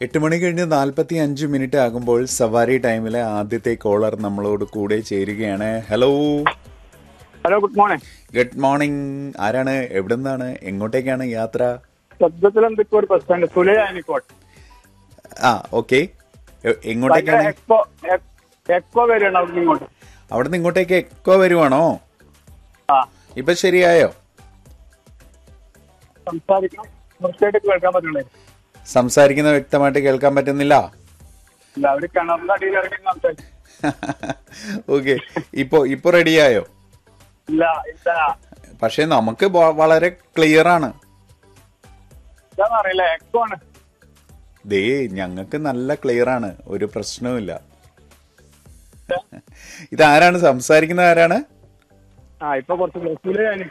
എട്ട് മണി കഴിഞ്ഞ് നാൽപ്പത്തി അഞ്ച് മിനിറ്റ് ആകുമ്പോൾ സവാരി ടൈമിലെ ആദ്യത്തെ കോളർ നമ്മളോട് കൂടെ ചേരുകയാണ് hello hello good morning good morning ആരാണ് എവിടെ നിന്നാണ് എങ്ങോട്ടേക്കാണ് യാത്ര ശബ്ദത്തിൽ എന്തൊക്കെ ഒരു പ്രശ്നമുണ്ട് സുലൈ ആനിക്കോട്ട് ആ ഓക്കെ എങ്ങോട്ടേക്കാണ് എക്കോ എക്കോ വരികയാണ് അവിടെ ഇങ്ങോട്ട് അവിടെ നിന്ന് ഇങ്ങോട്ടേക്ക് എക്കോ വരുവാണോ ആ ഇപ്പൊ ശരിയായോ സംസാരിക്കണം വൃത്തിയായിട്ട് കേൾക്കാൻ പറ്റണേ സംസാരിക്കുന്ന വ്യക്തമായിട്ട് കേൾക്കാൻ പറ്റുന്നില്ല ഇല്ല അവര് കിണറിന്റെ അടിയിൽ ഇറങ്ങി സംസാരിക്കും ഓക്കെ ഇപ്പൊ ഇപ്പൊ റെഡിയായോ ഇല്ല ഇല്ല പക്ഷെ നമുക്ക് വ- വളരെ ക്ലിയർ ആണ് ഇതാന്ന് അറിയില്ല എക്കോ ആണ് ദേ ഞങ്ങൾക്ക് നല്ല ക്ലിയർ ആണ് ഒരു പ്രശ്നവുമില്ല ഇതാരാണ് സംസാരിക്കുന്ന ആരാണ് ആ ഇപ്പൊ കുറച്ച് സുലൈ